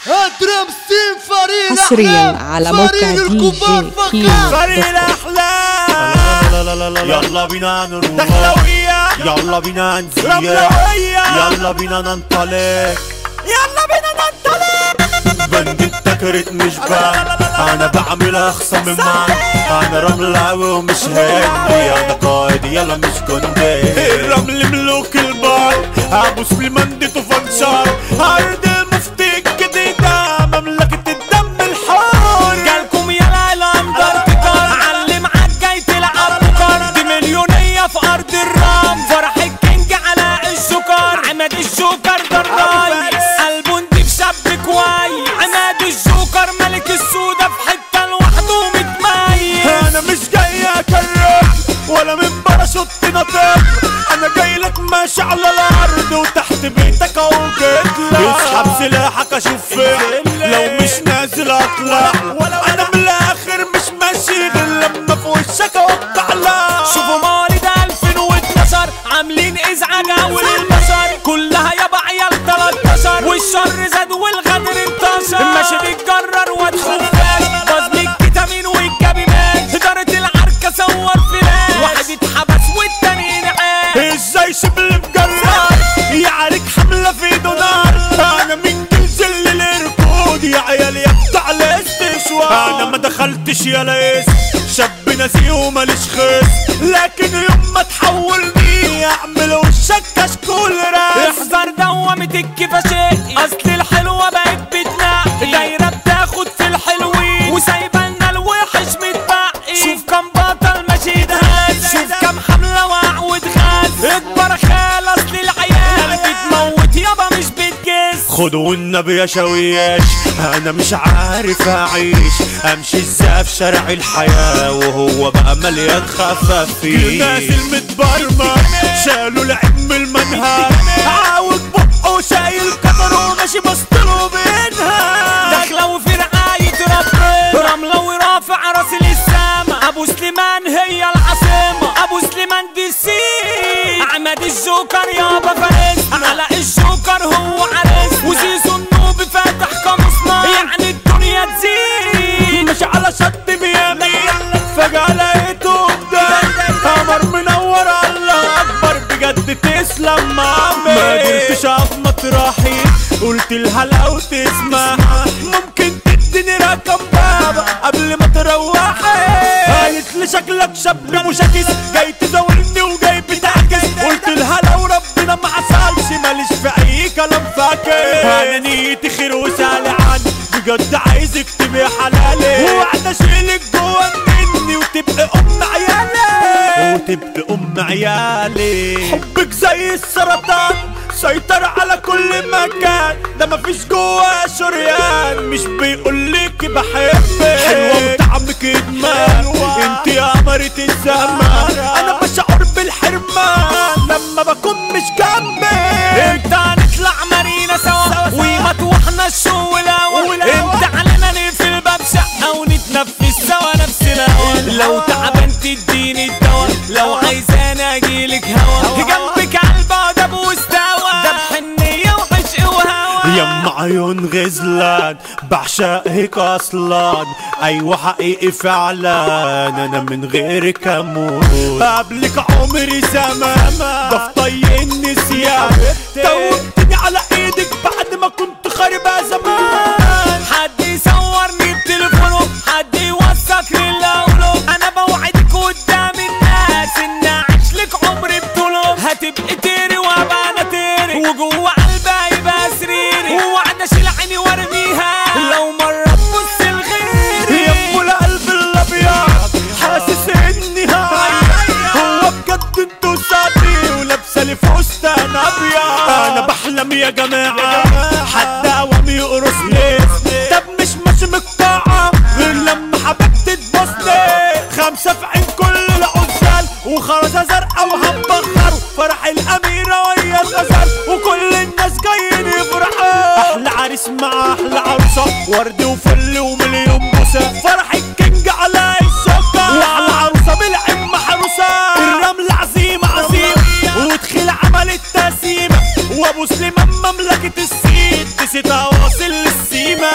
اضرب سين فريق حصرياً الأحلام. على موقع فريق دي الكبار جي فكر. كيمو. فريق الاحلام لا لا لا لا لا يلا بينا نروح دخلوية يلا بينا نزيح رملوية يلا بينا ننطلق يلا بينا ننطلق بندق تكرت مش بان انا بعمل اخصم من انا رملاوي ومش هندي انا قائد يلا مش جندي الرمل ملوك البار ابو سليمان دي طوفان ارض المفتي الجديدة مملكة الدم الحار جالكم يا الانظر تكار علم عالجاي تلعب بكار دي مليونية في ارض الرام فرح الكينج على السكر عماد الجوكر ده الرايس البندي في شاب كواي عماد الجوكر ملك السودة في حتة لوحده متميز انا مش جاي اكرر ولا من باراشوت نطر انا جاي لك ماشي على الارض وتحت بيتك اهو جيت لك اسحب سلاحك اشوف فين لو مش نازل اطلع انا من الاخر مش ماشي غير لما في وشك اوقع لك شوفوا مواليد 2012 عاملين ازعاج اول البشر كلها يابا عيال 13 والشر زاد والغدر انتشر ماشي بيتجرر وادخل فاش بظلي الكتامين والكابيمات ادارة العركة صور فلاش واحد اتحبس والتاني نعاش ازاي شبل مجرر يعارك حملة في ايده نار انا من جنس اللي الركود يا عيال يا بتاع الاستشوار انا ما دخلتش يا ليس شاب ناسي وماليش خيس لكن يوم ما تحولني اعمل وشك كشكول راس احذر دوامة الكفاشات اصل الحلوة بقت بتنقي دايرة بتاخد في الحلوين وسايبة لنا الوحش متبقي شوف كم بطل ماشي دهاز شوف كم حملة وقع واتغاز اكبر خال اصل العيال بتموت يابا مش بتجز خدوا النبي يا شويش انا مش عارف اعيش امشي ازاي في شارع الحياة وهو بقى مليان خفافيش نازل متبرمج شالوا العلم المنهج عاوج بقه شايل قدره وماشي بسطله بينها داخله وفي رعاية ربنا رملة ورافع راس للسما ابو سليمان هي العاصمة ابو سليمان دي سي احمد الجوكر يابا فارس علاء الجوكر هو عرس وزيزو النوبي فاتح قاموسنا يعني الدنيا تزيد مش على شط ميامي فجأة لقيته قدام قمر منور الله اكبر بجد تسلم مامي ما قدرتش اقف مطرحي قلت لها لو تسمع ممكن تديني رقم بابا قبل ما تروحي قالت لي شكلك شاب مشاكس جاي تزاولني وجاي بتعكس قلت لها لو ربنا ما حصلش ماليش في اي كلام فاكر انا نيتي خير وسالي عني بجد عايزك تبقي حلالي وقعد اشيلك جوا مني وتبقي ام عيالي وتبقى ام عيالي حبك زي السرطان سيطر على كل مكان ده مفيش جوا شريان مش بيقولك بحبك حلوة وطعمك ادمان انت يا قمرة الزمان انا بشعر بالحرمان لما بكون مش جنبك انت هنطلع مارينا سوا ومطوحنا الشو الاول انت علينا نقفل باب شقة ونتنفس سوا نفسنا لو تعبان تديني الدواء لو عايزاني اجيلك هوا جنبك عالبعد ابو استوى ده بحنية وعشق وهوا يم عيون غزلان بعشقك اصلا ايوه حقيقي فعلا انا من غيرك اموت قبلك عمري زمان ده في طي النسيان توبتني على ايدك بعد ما كنت خاربة زمان حد يصورني بتليفونه حد يوثق لي الاولو انا بوعدك قدام الناس ان اعيش لك عمري بطوله هتبقي تيري وابقى انا تيري وجوه قلبي يبقى سريري ووعد اشيل عيني وارميها لو مرة تبص لغيري يا ام القلب الابيض حاسس اني هاي هو بجد انتوا صادي ولابسه لي فستان ابيض انا بحلم يا جماعه حد قوام يقرص لي طب مش ماشي مقطعه غير لما حبيبتي تبصني خمسه في عين كل العزال وخرزه زرقاء وهنبخر فرح الاميره وهي الغزال وكل الناس جايين يفرحوا احلى عريس مع احلى عروسه ورد وفل ومليون بوسه فرح الكينج على السكر واحلى عروسه بالعم محروسه الرمل عزيمه عزيمه وتخيل عمل التسيمه وابو سليمان مملكه السيد نسيت اواصل للسيمه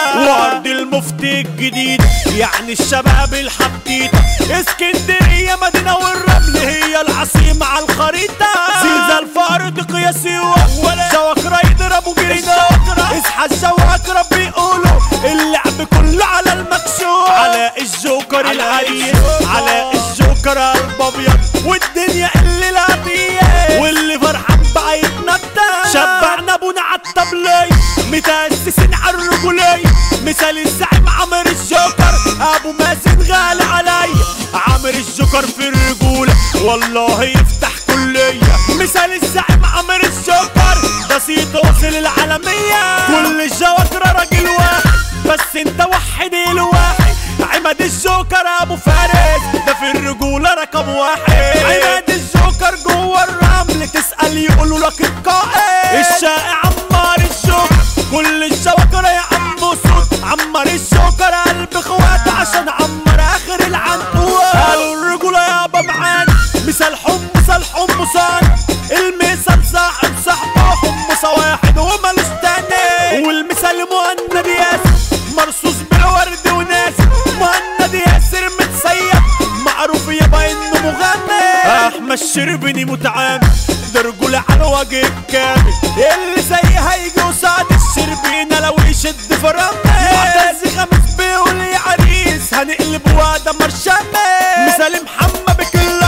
المفتي الجديد يعني الشباب الحبيطة اسكندرية مدينة والرمل هي العاصمة على الخريطة زلزال فرد قياسي ولا شواكرة يضربوا جريدة اصحى الشواكرة بيقولوا اللعب كله على المكشوف على الجوكر العريس على الجوكر قلب ابيض والدنيا اللي لاطيه واللي فرحان بقى يتنطط شبعنا ابونا عالطبلية متأسسين عالرجولية مثال الزعيم عمر الجوكر ابو مازن غالي عليا عمر الجوكر في الرجولة والله يفتح كلية مثال الزعيم عمر الجوكر ده صيت وصل العالمية كل الجواكر راجل واحد بس انت وحد الواحد عماد الجوكر ابو فارس ده في الرجولة رقم واحد عماد الجوكر جوه الرمل تسأل يقولوا لك القائد الشائع عمار الجوكر كل الجواكر يا عم صوت عمار الجوكر قلب اخوات عشان عمر اخر العنقود قالوا الرجولة يابا معانا مثال حمص الحمصان المثال صاحب صاحبه حمصة واحد ومالوش تاني والمثال مهند ياسر مرصوص بالورد وناس مهند ياسر متسيب معروف يابا انه مغني احمد الشربني متعامل ده رجولة على وجه الكامل اللي زي هيجي وسعد الشربينة لو يشد فرامل معتز خمس بيقول يا عريس هنقلب وادم مرشامل مثال محمد بكله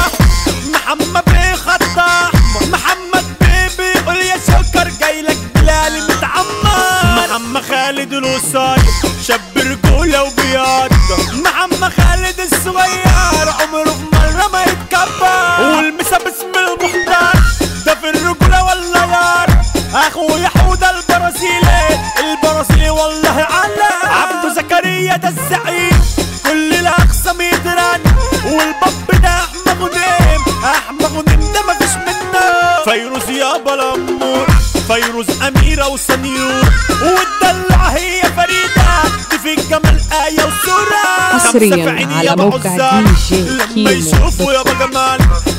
محمد بيه خط احمر محمد بيه بيقول يا سكر جايلك بلالي متعمر محمد خالد الوصاي شاب رجولة وبياض محمد خالد الصغير عمره في مرة ما يتكبر والمسا باسم المختار ده في الرجولة ولا يار اخويا حودة البرازيلي البرازيلي والله على عبده زكريا ده الزعيم كل الاقسام يدران والباب ده احمد غنيم احمد غنيم ده مفيش منه فيروز يابا الامور فيروز اميرة وسنيور والدلع هي فريدة دي في الجمال آية وسورة حصرياً خمسة في عيني على يابا موقع عزال. دي جي لما كيمو يشوفوا يابا جمال